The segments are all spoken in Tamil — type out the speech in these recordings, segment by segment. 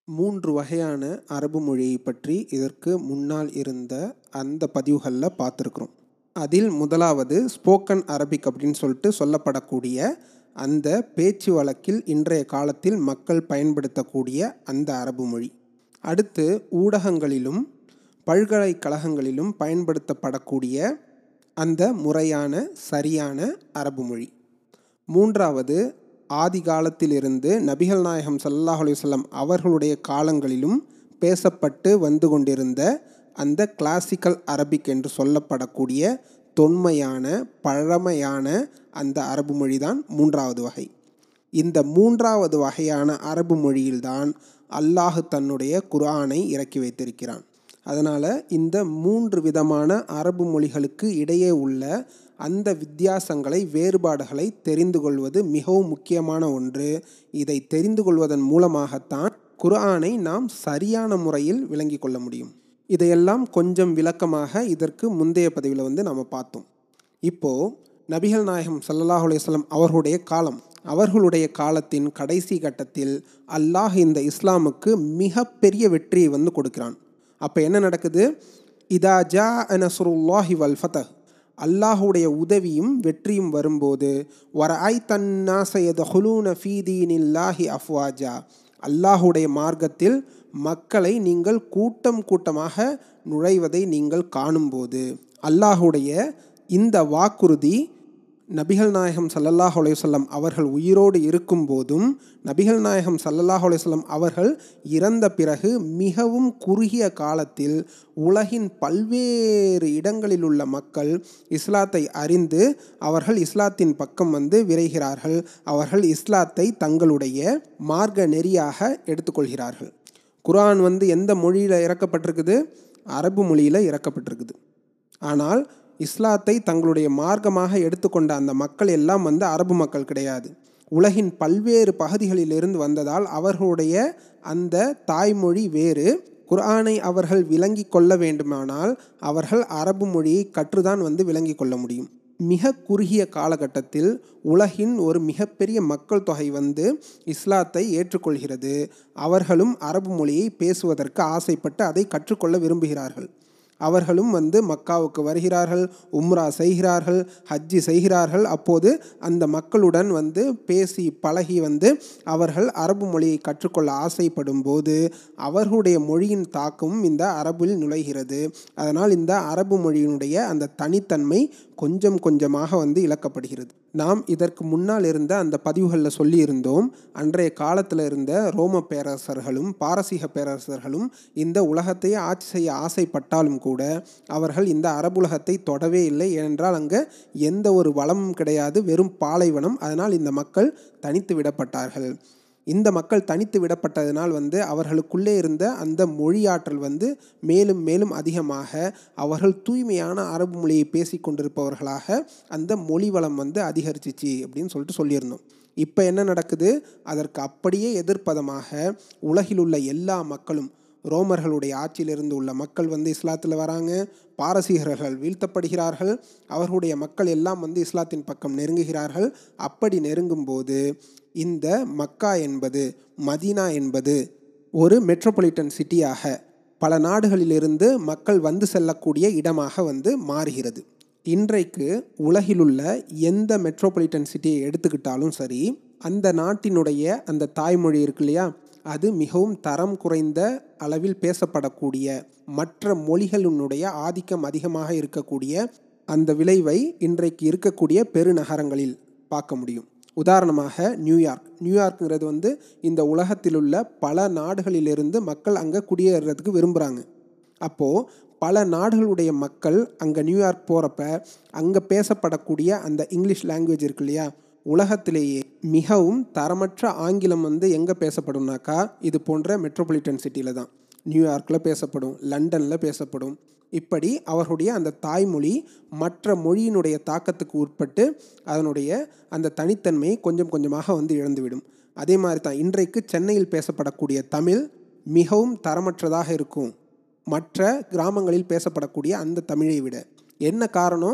மூன்று வகையான அரபு மொழியை பற்றி இதற்கு முன்னால் இருந்த அந்த பதிவுகளில் பார்த்துருக்குறோம் அதில் முதலாவது ஸ்போக்கன் அரபிக் அப்படின்னு சொல்லிட்டு சொல்லப்படக்கூடிய அந்த பேச்சு வழக்கில் இன்றைய காலத்தில் மக்கள் பயன்படுத்தக்கூடிய அந்த அரபு மொழி அடுத்து ஊடகங்களிலும் பல்கலைக்கழகங்களிலும் பயன்படுத்தப்படக்கூடிய அந்த முறையான சரியான அரபு மொழி மூன்றாவது ஆதி காலத்திலிருந்து நபிகள் நாயகம் ஸல்லல்லாஹு அலைஹி வஸல்லம் அவர்களுடைய காலங்களிலும் பேசப்பட்டு வந்து கொண்டிருந்த அந்த கிளாசிக்கல் அரபிக் என்று சொல்லப்படக்கூடிய தொன்மையான பழமையான அந்த அரபு மொழி தான் மூன்றாவது வகை இந்த மூன்றாவது வகையான அரபு மொழியில்தான் அல்லாஹ் தன்னுடைய குர்ஆனை இறக்கி வைத்திருக்கிறான் அதனால் இந்த மூன்று விதமான அரபு மொழிகளுக்கு இடையே உள்ள அந்த வித்தியாசங்களை வேறுபாடுகளை தெரிந்து கொள்வது மிகவும் முக்கியமான ஒன்று இதை தெரிந்து கொள்வதன் மூலமாகத்தான் குர்ஆனை நாம் சரியான முறையில் விளங்கி கொள்ள முடியும் இதையெல்லாம் கொஞ்சம் விளக்கமாக இதற்கு முந்தைய பதிவில் வந்து நம்ம பார்த்தோம் இப்போது நபிகள் நாயகம் ஸல்லல்லாஹு அலைஹி வஸல்லம் அவர்களுடைய காலம் அவர்களுடைய காலத்தின் கடைசி கட்டத்தில் அல்லாஹ் இந்த இஸ்லாமுக்கு மிகப்பெரிய வெற்றியை வந்து கொடுக்கிறான் அப்போ என்ன நடக்குது இதா ஜா நசுருல்லாஹி வல் ஃபதஹ் அல்லாஹுடைய உதவியும் வெற்றியும் வரும்போது வர ஐ தன்னாசையத ஹுலூன ஃபீதீனில்லாஹி அஃப்வாஜா அல்லாஹுடைய மார்க்கத்தில் மக்களை நீங்கள் கூட்டம் கூட்டமாக நுழைவதை நீங்கள் காணும்போது அல்லாஹுடைய இந்த வாக்குறுதி நபிகள் நாயகம் சல்லல்லாஹ் அலையுசல்லம் அவர்கள் உயிரோடு இருக்கும்போதும் நபிகள் நாயகம் சல்லல்லாஹ் அலையுசல்லம் அவர்கள் இறந்த பிறகு மிகவும் குறுகிய காலத்தில் உலகின் பல்வேறு இடங்களில் உள்ள மக்கள் இஸ்லாத்தை அறிந்து அவர்கள் இஸ்லாத்தின் பக்கம் வந்து விரைகிறார்கள் அவர்கள் இஸ்லாத்தை தங்களுடைய மார்க்க நெறியாக எடுத்துக்கொள்கிறார்கள் குரான் வந்து எந்த மொழியில் இறக்கப்பட்டிருக்குது அரபு மொழியில் இறக்கப்பட்டிருக்குது ஆனால் இஸ்லாத்தை தங்களுடைய மார்க்கமாக எடுத்துக்கொண்ட அந்த மக்கள் எல்லாம் வந்து அரபு மக்கள் கிடையாது உலகின் பல்வேறு பகுதிகளிலிருந்து வந்ததால் அவர்களுடைய அந்த தாய்மொழி வேறு குர்ஆனை அவர்கள் விளங்கி கொள்ள வேண்டுமானால் அவர்கள் அரபு மொழியை கற்றுதான் வந்து விளங்கி கொள்ள முடியும் மிக குறுகிய காலகட்டத்தில் உலகின் ஒரு மிகப்பெரிய மக்கள் தொகை வந்து இஸ்லாத்தை ஏற்றுக்கொள்கிறது அவர்களும் அரபு மொழியை பேசுவதற்கு ஆசைப்பட்டு அதை கற்றுக்கொள்ள விரும்புகிறார்கள் அவர்களும் வந்து மக்காவுக்கு வருகிறார்கள் உம்ரா செய்கிறார்கள் ஹஜ்ஜி செய்கிறார்கள் அப்போது அந்த மக்களுடன் வந்து பேசி பழகி வந்து அவர்கள் அரபு மொழியை கற்றுக்கொள்ள ஆசைப்படும் போது அவர்களுடைய மொழியின் தாக்கமும் இந்த அரபில் நுழைகிறது அதனால் இந்த அரபு மொழியினுடைய அந்த தனித்தன்மை கொஞ்சம் கொஞ்சமாக வந்து இழக்கப்படுகிறது நாம் இதற்கு முன்னால் இருந்த அந்த பதிவுகளில் சொல்லியிருந்தோம் அன்றைய காலத்தில் இருந்த ரோம பேரரசர்களும் பாரசீக பேரரசர்களும் இந்த உலகத்தையே ஆட்சி செய்ய ஆசைப்பட்டாலும் கூட அவர்கள் இந்த அரபுலகத்தை தொடவே இல்லை ஏனென்றால் அங்கே எந்த ஒரு வளமும் கிடையாது வெறும் பாலைவனம் அதனால் இந்த மக்கள் தனித்து விடப்பட்டார்கள் இந்த மக்கள் தனித்து விடப்பட்டதினால் வந்து அவர்களுக்குள்ளே இருந்த அந்த மொழியாற்றல் வந்து மேலும் மேலும் அதிகமாக அவர்கள் தூய்மையான அரபு மொழியை பேசி கொண்டிருப்பவர்களாக அந்த மொழி வளம் வந்து அதிகரிச்சிச்சு அப்படின்னு சொல்லிட்டு சொல்லியிருந்தோம் இப்போ என்ன நடக்குது அதற்கு அப்படியே எதிர்ப்பதமாக உலகில் உள்ள எல்லா மக்களும் ரோமர்களுடைய ஆட்சியிலிருந்து உள்ள மக்கள் வந்து இஸ்லாத்தில் வராங்க பாரசீகர்கள் வீழ்த்தப்படுகிறார்கள் அவர்களுடைய மக்கள் எல்லாம் வந்து இஸ்லாத்தின் பக்கம் நெருங்குகிறார்கள் அப்படி நெருங்கும்போது இந்த மக்கா என்பது மதீனா என்பது ஒரு மெட்ரோபாலிட்டன் சிட்டியாக பல நாடுகளிலிருந்து மக்கள் வந்து செல்லக்கூடிய இடமாக வந்து மாறுகிறது இன்றைக்கு உலகிலுள்ள எந்த மெட்ரோபாலிட்டன் சிட்டியை எடுத்துக்கிட்டாலும் சரி அந்த நாட்டினுடைய அந்த தாய்மொழி இருக்கு இல்லையா அது மிகவும் தரம் குறைந்த அளவில் பேசப்படக்கூடிய மற்ற மொழிகளினுடைய ஆதிக்கம் அதிகமாக இருக்கக்கூடிய அந்த விளைவை இன்றைக்கு இருக்கக்கூடிய பெருநகரங்களில் பார்க்க முடியும் உதாரணமாக நியூயார்க் நியூயார்க்குங்கிறது வந்து இந்த உலகத்தில் உள்ள பல நாடுகளிலிருந்து மக்கள் அங்கே குடியேறதுக்கு விரும்புகிறாங்க அப்போது பல நாடுகளுடைய மக்கள் அங்கே நியூயார்க் போகிறப்ப அங்கே பேசப்படக்கூடிய அந்த இங்கிலீஷ் லாங்குவேஜ் இருக்கு இல்லையா உலகத்திலேயே மிகவும் தரமற்ற ஆங்கிலம் வந்து எங்கே பேசப்படும்னாக்கா இது போன்ற மெட்ரோபாலிட்டன் சிட்டியில் தான் நியூயார்க்கில் பேசப்படும் லண்டனில் பேசப்படும் இப்படி அவர்களுடைய அந்த தாய்மொழி மற்ற மொழியினுடைய தாக்கத்துக்கு உட்பட்டு அதனுடைய அந்த தனித்தன்மையை கொஞ்சம் கொஞ்சமாக வந்து இழந்துவிடும் அதே மாதிரி தான் இன்றைக்கு சென்னையில் பேசப்படக்கூடிய தமிழ் மிகவும் தரமற்றதாக இருக்கும் மற்ற கிராமங்களில் பேசப்படக்கூடிய அந்த தமிழை விட என்ன காரணம்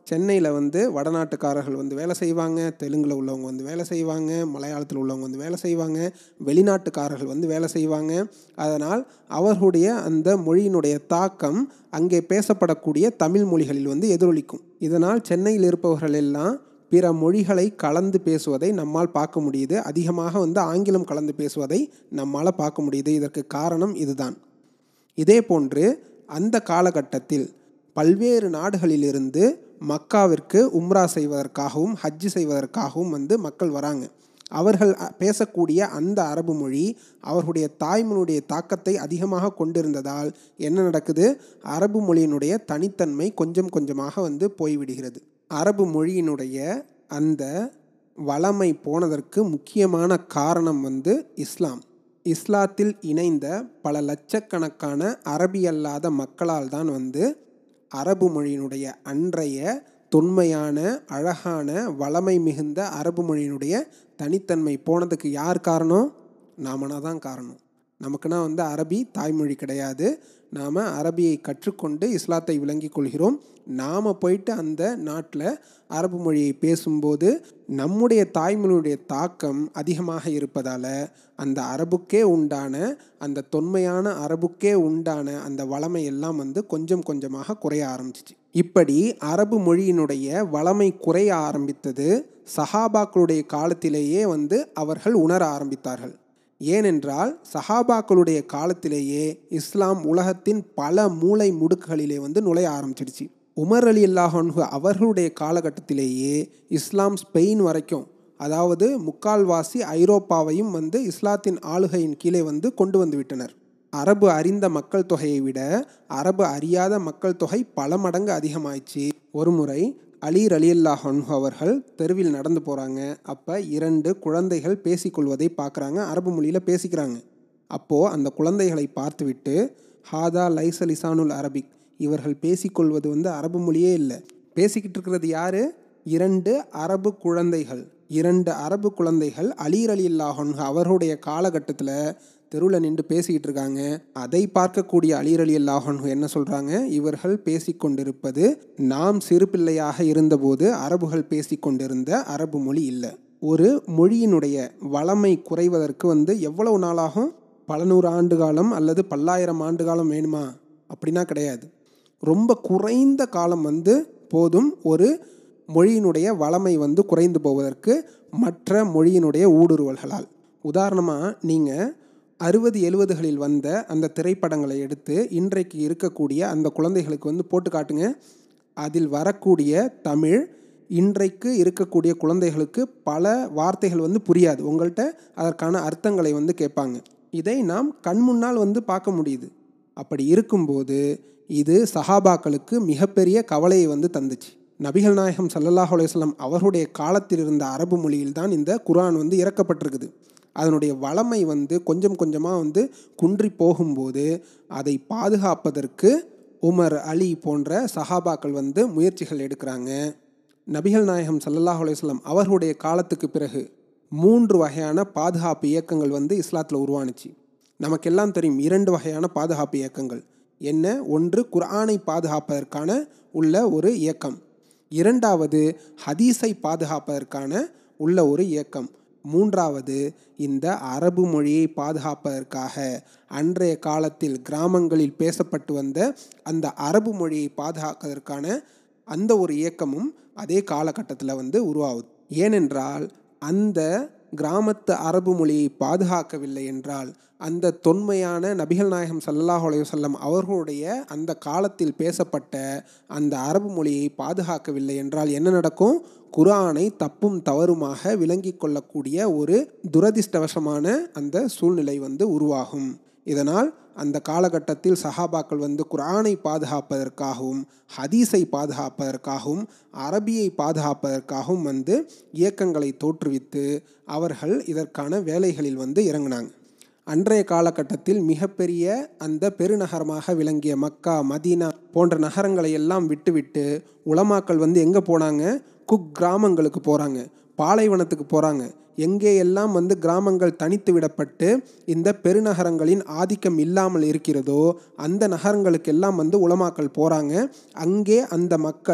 சென்னையில் வந்து வடநாட்டுக்காரர்கள் வந்து வேலை செய்வாங்க தெலுங்கில் உள்ளவங்க வந்து வேலை செய்வாங்க மலையாளத்தில் உள்ளவங்க வந்து வேலை செய்வாங்க வெளிநாட்டுக்காரர்கள் வந்து வேலை செய்வாங்க அதனால் அவர்களுடைய அந்த மொழியினுடைய தாக்கம் அங்கே பேசப்படக்கூடிய தமிழ் மொழிகளில் வந்து எதிரொலிக்கும் இதனால் சென்னையில் இருப்பவர்கள் எல்லாம் பிற மொழிகளை கலந்து பேசுவதை நம்மால் பார்க்க முடியுது அதிகமாக வந்து ஆங்கிலம் கலந்து பேசுவதை நம்மால் பார்க்க முடியுது இதற்கு காரணம் இதுதான் இதே போன்று அந்த காலகட்டத்தில் பல்வேறு நாடுகளிலிருந்து மக்காவிற்கு உம்ரா செய்வதற்காகவும் ஹஜ்ஜு செய்வதற்காகவும் வந்து மக்கள் வராங்க அவர்கள் அ- பேசக்கூடிய அந்த அரபு மொழி அவர்களுடைய தாய்மொழியுடைய தாக்கத்தை அதிகமாக கொண்டிருந்ததால் என்ன நடக்குது அரபு மொழியினுடைய தனித்தன்மை கொஞ்சம் கொஞ்சமாக வந்து போய்விடுகிறது அரபு மொழியினுடைய அந்த வளமை போனதற்கு முக்கியமான காரணம் வந்து இஸ்லாம் இஸ்லாத்தில் இணைந்த பல லட்சக்கணக்கான அரபி அல்லாத மக்களால் தான் வந்து அரபு மொழியினுடைய அன்றைய தொன்மையான அழகான வளமை மிகுந்த அரபு மொழியினுடைய தனித்தன்மை போனதுக்கு யார் காரணம் நாமனா தான் காரணம் நமக்குனா வந்து அரபி தாய்மொழி கிடையாது நாம் அரபியை கற்றுக்கொண்டு இஸ்லாத்தை விளங்கிக் கொள்கிறோம் நாம் போயிட்டு அந்த நாட்டில் அரபு மொழியை பேசும்போது நம்முடைய தாய்மொழியுடைய தாக்கம் அதிகமாக இருப்பதால் அந்த அரபுக்கே உண்டான அந்த தொன்மையான அரபுக்கே உண்டான அந்த வளமை எல்லாம் வந்து கொஞ்சம் கொஞ்சமாக குறைய ஆரம்பிச்சிச்சு இப்படி அரபு மொழியினுடைய வளமை குறைய ஆரம்பித்தது சஹாபாக்களுடைய காலத்திலேயே வந்து அவர்கள் உணர ஆரம்பித்தார்கள் ஏனென்றால் சஹாபாக்களுடைய காலத்திலேயே இஸ்லாம் உலகத்தின் பல மூலை முடுக்குகளிலே வந்து நுழைய ஆரம்பிச்சிடுச்சு உமர் அலி அல்லாஹன்ஹு அவர்களுடைய காலகட்டத்திலேயே இஸ்லாம் ஸ்பெயின் வரைக்கும் அதாவது முக்கால்வாசி ஐரோப்பாவையும் வந்து இஸ்லாத்தின் ஆளுகையின் கீழே வந்து கொண்டு வந்து விட்டனர் அரபு அறிந்த மக்கள் தொகையை விட அரபு அறியாத மக்கள் தொகை பல மடங்கு அதிகமாயிடுச்சு ஒரு முறை அலி ரலியல்லாஹ் அன்ஹு அவர்கள் தெருவில் நடந்து போகிறாங்க அப்போ இரண்டு குழந்தைகள் பேசிக்கொள்வதை பார்க்குறாங்க அரபு மொழியில் பேசிக்கிறாங்க அப்போது அந்த குழந்தைகளை பார்த்துவிட்டு ஹாதா லைச லிசானுல் அரபிக் இவர்கள் பேசிக்கொள்வது வந்து அரபு மொழியே இல்லை பேசிக்கிட்டு இருக்கிறது யாரு இரண்டு அரபு குழந்தைகள் இரண்டு அரபு குழந்தைகள் அலி ரலியல்லாஹ் அன்ஹு அவர்களுடைய காலகட்டத்தில் தெருவில் நின்று பேசிக்கிட்டு இருக்காங்க அதை பார்க்கக்கூடிய அலீர் அலி அல்லாஹன்ஹு என்ன சொல்கிறாங்க இவர்கள் பேசிக்கொண்டிருப்பது நாம் சிறு பிள்ளையாக இருந்தபோது அரபுகள் பேசிக்கொண்டிருந்த அரபு மொழி இல்லை ஒரு மொழியினுடைய வளமை குறைவதற்கு வந்து எவ்வளவு நாளாகும் பல நூறு ஆண்டு காலம் அல்லது பல்லாயிரம் ஆண்டு காலம் வேணுமா அப்படின்னா கிடையாது ரொம்ப குறைந்த காலம் வந்து போதும் ஒரு மொழியினுடைய வளமை வந்து குறைந்து போவதற்கு மற்ற மொழியினுடைய ஊடுருவல்களால் உதாரணமாக நீங்கள் அறுபது எழுபதுகளில் வந்த அந்த திரைப்படங்களை எடுத்து இன்றைக்கு இருக்கக்கூடிய அந்த குழந்தைகளுக்கு வந்து போட்டு காட்டுங்க அதில் வரக்கூடிய தமிழ் இன்றைக்கு இருக்கக்கூடிய குழந்தைகளுக்கு பல வார்த்தைகள் வந்து புரியாது உங்கள்கிட்ட அதற்கான அர்த்தங்களை வந்து கேட்பாங்க இதை நாம் கண் முன்னால் வந்து பார்க்க முடியுது அப்படி இருக்கும்போது இது சஹாபாக்களுக்கு மிகப்பெரிய கவலையை வந்து தந்துச்சு நபிகள் நாயகம் ஸல்லல்லாஹு அலைஹி வஸல்லம் அவர்களுடைய காலத்தில் இருந்த அரபு மொழியில்தான் இந்த குர்ஆன் வந்து இறக்கப்பட்டிருக்குது அதனுடைய வளமை வந்து கொஞ்சம் கொஞ்சமாக வந்து குன்றி போகும்போது அதை பாதுகாப்பதற்கு உமர் அலி போன்ற சஹாபாக்கள் வந்து முயற்சிகள் எடுக்கிறாங்க நபிகள் நாயகம் ஸல்லல்லாஹு அலைஹி வஸல்லம் அவர்களுடைய காலத்துக்கு பிறகு மூன்று வகையான பாதுகாப்பு இயக்கங்கள் வந்து இஸ்லாத்தில் உருவானுச்சு நமக்கெல்லாம் தெரியும் இரண்டு வகையான பாதுகாப்பு இயக்கங்கள் என்ன ஒன்று குர்ஆனை பாதுகாப்பதற்கான உள்ள ஒரு இயக்கம் இரண்டாவது ஹதீஸை பாதுகாப்பதற்கான உள்ள ஒரு இயக்கம் மூன்றாவது இந்த அரபு மொழியை பாதுகாப்பதற்காக அன்றைய காலத்தில் கிராமங்களில் பேசப்பட்டு வந்த அந்த அரபு மொழியை பாதுகாப்பதற்கான அந்த ஒரு இயக்கமும் அதே காலகட்டத்தில் வந்து உருவாகுது ஏனென்றால் அந்த கிராமத்து அரபு மொழியை பாதுகாக்கவில்லை என்றால் அந்த தொன்மையான நபிகள் நாயகம் ஸல்லல்லாஹு அலைஹி வஸல்லம் அவர்களுடைய அந்த காலத்தில் பேசப்பட்ட அந்த அரபு மொழியை பாதுகாக்கவில்லை என்றால் என்ன நடக்கும் குர்ஆனை தப்பும் தவறுமாக விளங்கி கொள்ளக்கூடிய ஒரு துரதிர்ஷ்டவசமான அந்த சூழ்நிலை வந்து உருவாகும் இதனால் அந்த காலகட்டத்தில் சஹாபாக்கள் வந்து குர்ஆனை பாதுகாப்பதற்காகவும் ஹதீஸை பாதுகாப்பதற்காகவும் அரபியை பாதுகாப்பதற்காகவும் வந்து இயக்கங்களை தோற்றுவித்து அவர்கள் இதற்கான வேலைகளில் வந்து இறங்கினாங்க அன்றைய காலகட்டத்தில் மிகப்பெரிய அந்த பெருநகரமாக விளங்கிய மக்கா மதீனா போன்ற நகரங்களை எல்லாம் விட்டுவிட்டு உலமாக்கள் வந்து எங்கே போனாங்க குக் கிராமங்களுக்கு போகிறாங்க பாலைவனத்துக்கு போகிறாங்க எங்கே எல்லாம் வந்து கிராமங்கள் தனித்து விடப்பட்டு இந்த பெருநகரங்களின் ஆதிக்கம் இல்லாமல் இருக்கிறதோ அந்த நகரங்களுக்கெல்லாம் வந்து உலமாக்கள் போகிறாங்க அங்கே அந்த மக்கள்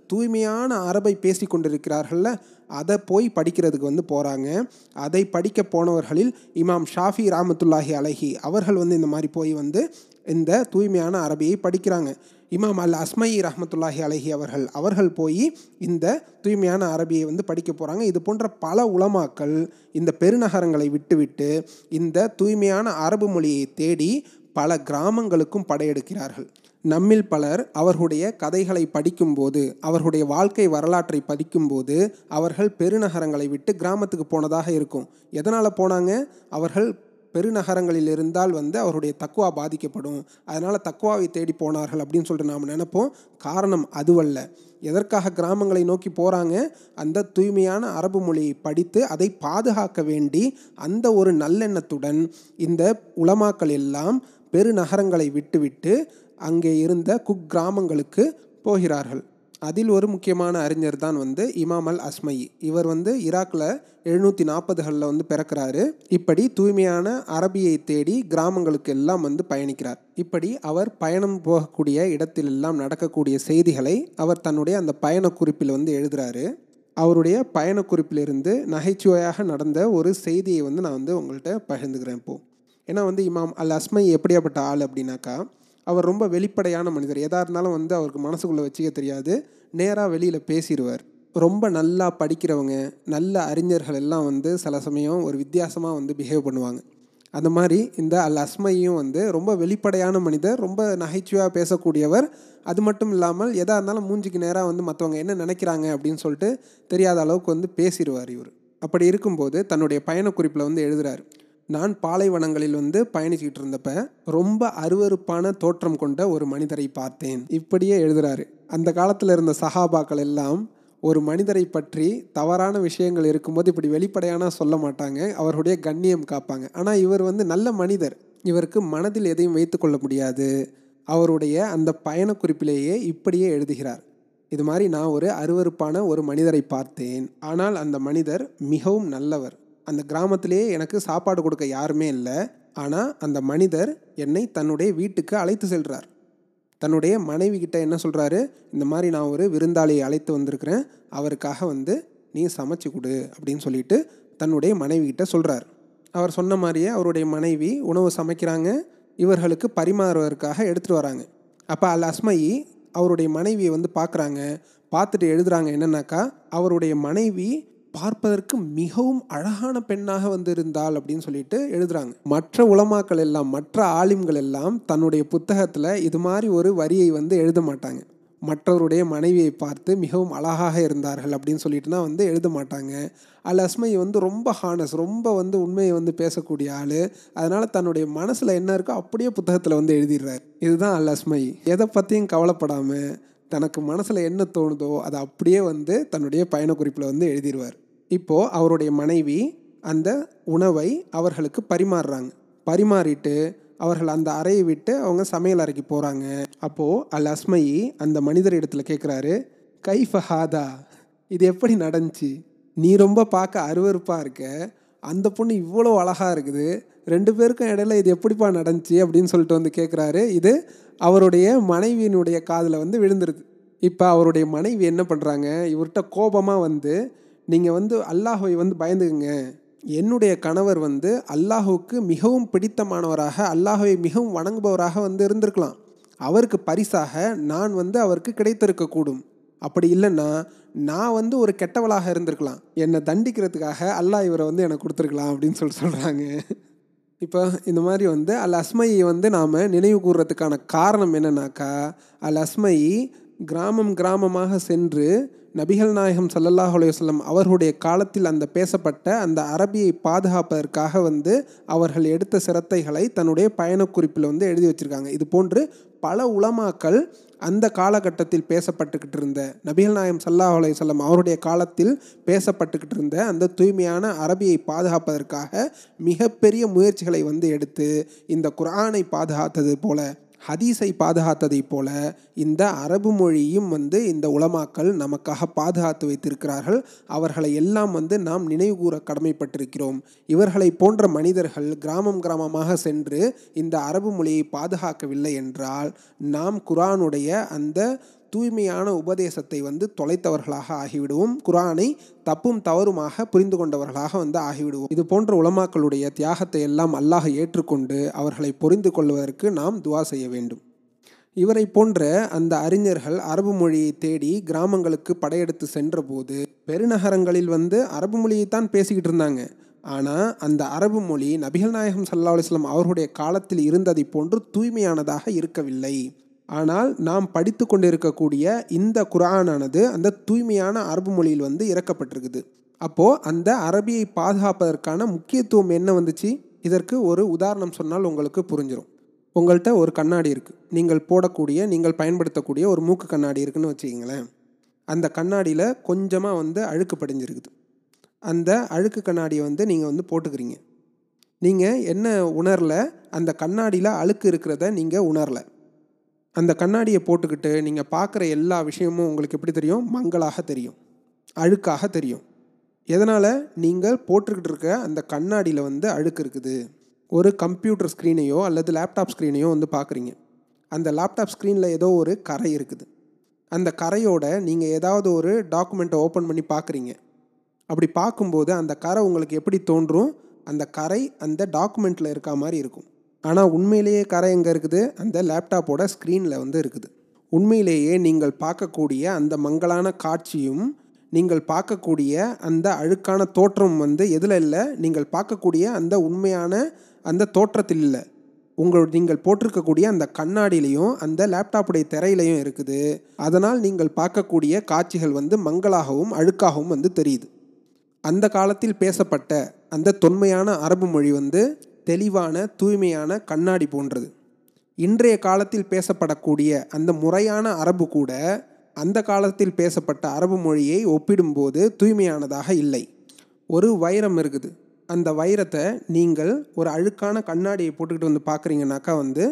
தூய்மையான அரபை பேசி கொண்டிருக்கிறார்கள்ல அதை போய் படிக்கிறதுக்கு வந்து போகிறாங்க அதை படிக்க போனவர்களில் இமாம் ஷாஃபி ராமத்துல்லாஹி அலஹி அவர்கள் வந்து இந்த மாதிரி போய் வந்து இந்த தூய்மையான அரபியை படிக்கிறாங்க இமாம் அல் அஸ்மை ரஹமத்துல்லாஹி அலஹி அவர்கள் அவர்கள் போய் இந்த தூய்மையான அரபியை வந்து படிக்க போகிறாங்க இது போன்ற பல உலமாக்கள் இந்த பெருநகரங்களை விட்டுவிட்டு இந்த தூய்மையான அரபு மொழியை தேடி பல கிராமங்களுக்கும் படையெடுக்கிறார்கள் நம்மில் பலர் அவர்களுடைய கதைகளை படிக்கும்போது அவர்களுடைய வாழ்க்கை வரலாற்றை படிக்கும்போது அவர்கள் பெருநகரங்களை விட்டு கிராமத்துக்கு போனதாக இருக்கும் எதனால் போனாங்க அவர்கள் பெருநகரங்களில் இருந்தால் வந்து அவருடைய தக்குவா பாதிக்கப்படும் அதனால் தக்குவாவை தேடி போனார்கள் அப்படின்னு சொல்லிட்டு நாம் நினைப்போம் காரணம் அதுவல்ல எதற்காக கிராமங்களை நோக்கி போகிறாங்க அந்த தூய்மையான அரபு மொழியை படித்து அதை பாதுகாக்க வேண்டி அந்த ஒரு நல்லெண்ணத்துடன் இந்த உலமாக்கள் எல்லாம் பெருநகரங்களை விட்டுவிட்டு அங்கே இருந்த குக்கிராமங்களுக்கு போகிறார்கள் அதில் ஒரு முக்கியமான அறிஞர் தான் வந்து இமாம் அல் அஸ்மை இவர் வந்து ஈராக்கில் எழுநூற்றி நாற்பதுகளில் வந்து பிறக்கிறாரு இப்படி தூய்மையான அரபியை தேடி கிராமங்களுக்கு எல்லாம் வந்து பயணிக்கிறார் இப்படி அவர் பயணம் போகக்கூடிய இடத்திலெல்லாம் நடக்கக்கூடிய செய்திகளை அவர் தன்னுடைய அந்த பயண குறிப்பில் வந்து எழுதுகிறாரு அவருடைய பயண குறிப்பிலிருந்து நகைச்சுவையாக நடந்த ஒரு செய்தியை வந்து நான் வந்து உங்கள்கிட்ட பகிர்ந்துக்கிறேன் இப்போது ஏன்னா வந்து இமாம் அல் அஸ்மை எப்படியாப்பட்ட ஆள் அப்படின்னாக்கா அவர் ரொம்ப வெளிப்படையான மனிதர் எதாக இருந்தாலும் வந்து அவருக்கு மனசுக்குள்ளே வச்சுக்க தெரியாது நேராக வெளியில் பேசிடுவார் ரொம்ப நல்லா படிக்கிறவங்க நல்ல அறிஞர்கள் எல்லாம் வந்து சில சமயம் ஒரு வித்தியாசமாக வந்து பிஹேவ் பண்ணுவாங்க அந்த மாதிரி இந்த அல் அஸ்மையும் வந்து ரொம்ப வெளிப்படையான மனிதர் ரொம்ப நகைச்சுவையாக பேசக்கூடியவர் அது மட்டும் இல்லாமல் எதாக இருந்தாலும் மூஞ்சிக்கு நேராக வந்து மற்றவங்க என்ன நினைக்கிறாங்க அப்படின்னு சொல்லிட்டு தெரியாத அளவுக்கு வந்து பேசிடுவார் இவர் அப்படி இருக்கும்போது தன்னுடைய பயண குறிப்பில் வந்து எழுதுகிறார் நான் பாலைவனங்களில் வந்து பயணிச்சுக்கிட்டு இருந்தப்ப ரொம்ப அருவறுப்பான தோற்றம் கொண்ட ஒரு மனிதரை பார்த்தேன் இப்படியே எழுதுறாரு அந்த காலத்தில் இருந்த சஹாபாக்கள் எல்லாம் ஒரு மனிதரை பற்றி தவறான விஷயங்கள் இருக்கும்போது இப்படி வெளிப்படையான சொல்ல மாட்டாங்க அவருடைய கண்ணியம் காப்பாங்க ஆனால் இவர் வந்து நல்ல மனிதர் இவருக்கு மனதில் எதையும் வைத்து கொள்ள முடியாது அவருடைய அந்த பயண குறிப்பிலேயே இப்படியே எழுதுகிறார் இது மாதிரி நான் ஒரு அருவறுப்பான ஒரு மனிதரை பார்த்தேன் ஆனால் அந்த மனிதர் மிகவும் நல்லவர் அந்த கிராமத்திலேயே எனக்கு சாப்பாடு கொடுக்க யாருமே இல்லை ஆனால் அந்த மனிதர் என்னை தன்னுடைய வீட்டுக்கு அழைத்து செல்கிறார் தன்னுடைய மனைவி கிட்ட என்ன சொல்கிறாரு இந்த மாதிரி நான் ஒரு விருந்தாளியை அழைத்து வந்திருக்கிறேன் அவருக்காக வந்து நீ சமைச்சு கொடு அப்படின்னு சொல்லிட்டு தன்னுடைய மனைவி கிட்ட சொல்கிறார் அவர் சொன்ன மாதிரியே அவருடைய மனைவி உணவு சமைக்கிறாங்க இவர்களுக்கு பரிமாறுவதற்காக எடுத்துகிட்டு வராங்க அப்போ அல் அஸ்மை அவருடைய மனைவியை வந்து பார்க்குறாங்க பார்த்துட்டு எழுதுகிறாங்க என்னன்னாக்கா அவருடைய மனைவி பார்ப்பதற்கு மிகவும் அழகான பெண்ணாக வந்து இருந்தாள் அப்படின்னு சொல்லிட்டு எழுதுறாங்க மற்ற உலமாக்கள் எல்லாம் மற்ற ஆலிம்கள் எல்லாம் தன்னுடைய புத்தகத்தில் இது மாதிரி ஒரு வரியை வந்து எழுத மாட்டாங்க மற்றவருடைய மனைவியை பார்த்து மிகவும் அழகாக இருந்தார்கள் அப்படின்னு சொல்லிட்டுனா வந்து எழுத மாட்டாங்க அல் அஸ்மை வந்து ரொம்ப ஹானஸ் ரொம்ப வந்து உண்மையை வந்து பேசக்கூடிய ஆள் அதனால் தன்னுடைய மனசில் என்ன இருக்கோ அப்படியே புத்தகத்தில் வந்து எழுதிடுறாரு இதுதான் அல் அஸ்மை எதை பற்றியும் கவலைப்படாமல் தனக்கு மனசில் என்ன தோணுதோ அதை அப்படியே வந்து தன்னுடைய பயண குறிப்பில் வந்து எழுதிடுவார் இப்போது அவருடைய மனைவி அந்த உணவை அவர்களுக்கு பரிமாறுறாங்க பரிமாறிட்டு அவர்கள் அந்த அறையை விட்டு அவங்க சமையல் அறைக்கு போகிறாங்க அப்போது அல் அஸ்மை அந்த மனிதர் இடத்துல கேட்குறாரு கைஃப ஹாதா இது எப்படி நடந்துச்சு நீ ரொம்ப பார்க்க அருவறுப்பாக இருக்க அந்த பொண்ணு இவ்வளோ அழகாக இருக்குது ரெண்டு பேருக்கும் இடையில இது எப்படிப்பா நடந்துச்சு அப்படின்னு சொல்லிட்டு வந்து கேட்குறாரு இது அவருடைய மனைவியினுடைய காதில் வந்து விழுந்துருது இப்போ அவருடைய மனைவி என்ன பண்ணுறாங்க இவர்கிட்ட கோபமாக வந்து நீங்கள் வந்து அல்லாஹுவை வந்து பயந்துக்குங்க என்னுடைய கணவர் வந்து அல்லாஹுவுக்கு மிகவும் பிடித்தமானவராக அல்லாஹுவை மிகவும் வணங்குபவராக வந்து இருந்திருக்கலாம் அவருக்கு பரிசாக நான் வந்து அவருக்கு கிடைத்திருக்கக்கூடும் அப்படி இல்லைன்னா நான் வந்து ஒரு கெட்டவளாக இருந்திருக்கலாம் என்னை தண்டிக்கிறதுக்காக அல்லாஹ் இவரை வந்து எனக்கு கொடுத்துருக்கலாம் அப்படின்னு சொல்லி சொல்கிறாங்க இப்போ இந்த மாதிரி வந்து அல் அஸ்மையை வந்து நாம் நினைவு கூறுறதுக்கான காரணம் என்னன்னாக்கா அல் அஸ்மை கிராமம் கிராமமாக சென்று நபிகள் நாயகம் சல்லல்லாஹ் அலையுஸ்லம் அவர்களுடைய காலத்தில் அந்த பேசப்பட்ட அந்த அரபியை பாதுகாப்பதற்காக வந்து அவர்கள் எடுத்த சிரத்தைகளை தன்னுடைய பயணக்குறிப்பில் வந்து எழுதி வச்சுருக்காங்க இது போன்று பல உலமாக்கள் அந்த காலகட்டத்தில் பேசப்பட்டுக்கிட்டு இருந்த நபிகள் நாயம் சல்லாஹ் அலையம் அவருடைய காலத்தில் பேசப்பட்டுக்கிட்டு இருந்த அந்த தூய்மையான அரபியை பாதுகாப்பதற்காக மிகப்பெரிய முயற்சிகளை வந்து எடுத்து இந்த குரானை பாதுகாத்தது போல ஹதீஸை பாதுகாத்ததை போல இந்த அரபு மொழியும் வந்து இந்த உலமாக்கள் நமக்காக பாதுகாத்து வைத்திருக்கிறார்கள் அவர்களை எல்லாம் வந்து நாம் நினைவுகூர கடமைப்பட்டிருக்கிறோம் இவர்களை போன்ற மனிதர்கள் கிராமம் கிராமமாக சென்று இந்த அரபு மொழியை பாதுகாக்கவில்லை என்றால் நாம் குரானுடைய அந்த தூய்மையான உபதேசத்தை வந்து தொலைத்தவர்களாக ஆகிவிடுவோம் குரானை தப்பும் தவறுமாக புரிந்து கொண்டவர்களாக வந்து ஆகிவிடுவோம் இது போன்ற உலமாக்களுடைய தியாகத்தை எல்லாம் அல்லாஹ் ஏற்றுக்கொண்டு அவர்களை புரிந்து கொள்வதற்கு நாம் துவா செய்ய வேண்டும் இவரை போன்ற அந்த அறிஞர்கள் அரபு மொழியை தேடி கிராமங்களுக்கு படையெடுத்து சென்றபோது பெருநகரங்களில் வந்து அரபு மொழியைத்தான் பேசிக்கிட்டு இருந்தாங்க ஆனால் அந்த அரபு மொழி நபிகள் நாயகம் சல்லா அலுவலாம் அவர்களுடைய காலத்தில் இருந்ததை போன்று தூய்மையானதாக இருக்கவில்லை ஆனால் நாம் படித்து கொண்டிருக்கக்கூடிய இந்த குரானானது அந்த தூய்மையான அரபு மொழியில் வந்து இறக்கப்பட்டிருக்குது அப்போது அந்த அரபியை பாதுகாப்பதற்கான முக்கியத்துவம் என்ன வந்துச்சு இதற்கு ஒரு உதாரணம் சொன்னால் உங்களுக்கு புரிஞ்சிடும் உங்கள்கிட்ட ஒரு கண்ணாடி இருக்குது நீங்கள் போடக்கூடிய நீங்கள் பயன்படுத்தக்கூடிய ஒரு மூக்கு கண்ணாடி இருக்குன்னு வச்சுக்கிங்களேன் அந்த கண்ணாடியில் கொஞ்சமாக வந்து அழுக்கு படிஞ்சிருக்குது அந்த அழுக்கு கண்ணாடியை வந்து நீங்கள் வந்து போட்டுக்கிறீங்க நீங்கள் என்ன உணரல அந்த கண்ணாடியில் அழுக்கு இருக்கிறத நீங்கள் உணரல அந்த கண்ணாடியை போட்டுக்கிட்டு நீங்கள் பார்க்குற எல்லா விஷயமும் உங்களுக்கு எப்படி தெரியும் மங்களாக தெரியும் அழுக்காக தெரியும் எதனால் நீங்கள் போட்டுக்கிட்டு இருக்க அந்த கண்ணாடியில் வந்து அழுக்கு இருக்குது ஒரு கம்ப்யூட்டர் ஸ்க்ரீனையோ அல்லது லேப்டாப் ஸ்க்ரீனையோ வந்து பார்க்குறீங்க அந்த லேப்டாப் ஸ்க்ரீனில் ஏதோ ஒரு கரை இருக்குது அந்த கரையோட நீங்கள் ஏதாவது ஒரு டாக்குமெண்ட்டை ஓப்பன் பண்ணி பார்க்குறீங்க அப்படி பார்க்கும்போது அந்த கரை உங்களுக்கு எப்படி தோன்றும் அந்த கரை அந்த டாக்குமெண்ட்டில் இருக்க மாதிரி இருக்கும் ஆனால் உண்மையிலேயே கரை எங்கே இருக்குது அந்த லேப்டாப்போட ஸ்க்ரீனில் வந்து இருக்குது உண்மையிலேயே நீங்கள் பார்க்கக்கூடிய அந்த மங்களான காட்சியும் நீங்கள் பார்க்கக்கூடிய அந்த அழுக்கான தோற்றம் வந்து எதில் இல்லை நீங்கள் பார்க்கக்கூடிய அந்த உண்மையான அந்த தோற்றத்தில் இல்லை உங்கள் நீங்கள் போட்டிருக்கக்கூடிய அந்த கண்ணாடியிலையும் அந்த லேப்டாப்புடைய திரையிலையும் இருக்குது அதனால் நீங்கள் பார்க்கக்கூடிய காட்சிகள் வந்து மங்களாகவும் அழுக்காகவும் வந்து தெரியுது அந்த காலத்தில் பேசப்பட்ட அந்த தொன்மையான அரபு மொழி வந்து தெளிவான தூய்மையான கண்ணாடி போன்றது இன்றைய காலத்தில் பேசப்படக்கூடிய அந்த முறையான அரபு கூட அந்த காலத்தில் பேசப்பட்ட அரபு மொழியை ஒப்பிடும்போது தூய்மையானதாக இல்லை ஒரு வைரம் இருக்குது அந்த வைரத்தை நீங்கள் ஒரு அழுக்கான கண்ணாடியை போட்டுக்கிட்டு வந்து பார்க்குறீங்கனாக்கா வந்து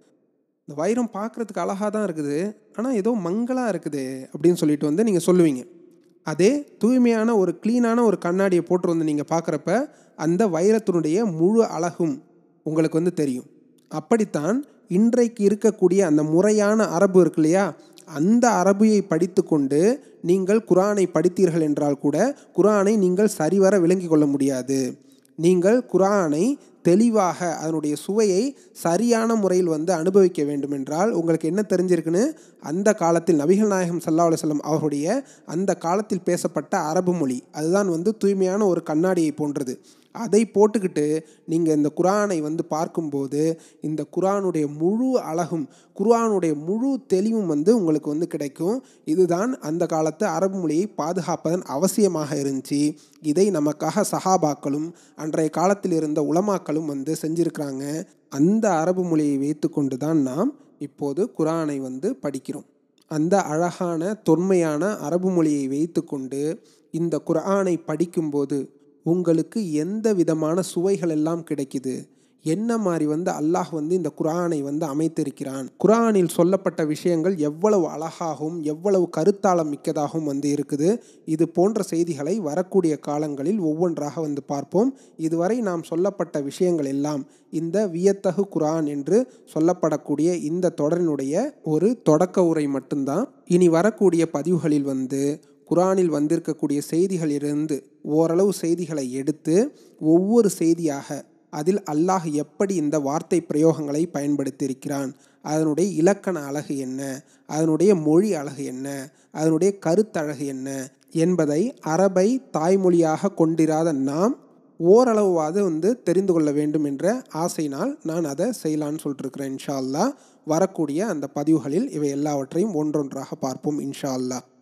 இந்த வைரம் பார்க்குறதுக்கு அழகாக தான் இருக்குது ஆனால் ஏதோ மங்களாக இருக்குது அப்படின்னு சொல்லிட்டு வந்து நீங்கள் சொல்லுவீங்க அதே தூய்மையான ஒரு க்ளீனான ஒரு கண்ணாடியை போட்டு வந்து நீங்கள் பார்க்குறப்ப அந்த வைரத்தினுடைய முழு அழகும் உங்களுக்கு வந்து தெரியும் அப்படித்தான் இன்றைக்கு இருக்கக்கூடிய அந்த முறையான அரபு இருக்கு இல்லையா அந்த அரபியை படித்து கொண்டு நீங்கள் குரானை படித்தீர்கள் என்றால் கூட குரானை நீங்கள் சரிவர விளங்கி கொள்ள முடியாது நீங்கள் குரானை தெளிவாக அதனுடைய சுவையை சரியான முறையில் வந்து அனுபவிக்க வேண்டும் என்றால் உங்களுக்கு என்ன தெரிஞ்சிருக்குன்னு அந்த காலத்தில் நபிகள் நாயகம் சல்லா அலுவலம் அவருடைய அந்த காலத்தில் பேசப்பட்ட அரபு மொழி அதுதான் வந்து தூய்மையான ஒரு கண்ணாடியை போன்றது அதை போட்டுக்கிட்டு நீங்கள் இந்த குரானை வந்து பார்க்கும்போது இந்த குரானுடைய முழு அழகும் குரானுடைய முழு தெளிவும் வந்து உங்களுக்கு வந்து கிடைக்கும் இதுதான் அந்த காலத்து அரபு மொழியை பாதுகாப்பதன் அவசியமாக இருந்துச்சு இதை நமக்காக சஹாபாக்களும் அன்றைய காலத்தில் இருந்த உலமாக்களும் வந்து செஞ்சுருக்கிறாங்க அந்த அரபு மொழியை வைத்து கொண்டு தான் நாம் இப்போது குரானை வந்து படிக்கிறோம் அந்த அழகான தொன்மையான அரபு மொழியை வைத்துக்கொண்டு இந்த குரானை படிக்கும்போது உங்களுக்கு எந்த விதமான சுவைகள் எல்லாம் கிடைக்குது என்ன மாதிரி வந்து அல்லாஹ் வந்து இந்த குரானை வந்து அமைத்திருக்கிறான் குரானில் சொல்லப்பட்ட விஷயங்கள் எவ்வளவு அழகாகவும் எவ்வளவு கருத்தாளம் மிக்கதாகவும் வந்து இருக்குது இது போன்ற செய்திகளை வரக்கூடிய காலங்களில் ஒவ்வொன்றாக வந்து பார்ப்போம் இதுவரை நாம் சொல்லப்பட்ட விஷயங்கள் எல்லாம் இந்த வியத்தகு குரான் என்று சொல்லப்படக்கூடிய இந்த தொடரினுடைய ஒரு தொடக்க உரை மட்டும்தான் இனி வரக்கூடிய பதிவுகளில் வந்து குரானில் வந்திருக்கக்கூடிய செய்திகளிலிருந்து ஓரளவு செய்திகளை எடுத்து ஒவ்வொரு செய்தியாக அதில் அல்லாஹ் எப்படி இந்த வார்த்தை பிரயோகங்களை பயன்படுத்தியிருக்கிறான் அதனுடைய இலக்கண அழகு என்ன அதனுடைய மொழி அழகு என்ன அதனுடைய கருத்தழகு என்ன என்பதை அரபை தாய்மொழியாக கொண்டிராத நாம் ஓரளவாவது வந்து தெரிந்து கொள்ள வேண்டும் என்ற ஆசையினால் நான் அதை செய்யலான்னு சொல்லிட்டுருக்கிறேன் இன்ஷா அல்லா வரக்கூடிய அந்த பதிவுகளில் இவை எல்லாவற்றையும் ஒன்றொன்றாக பார்ப்போம் இன்ஷா அல்லா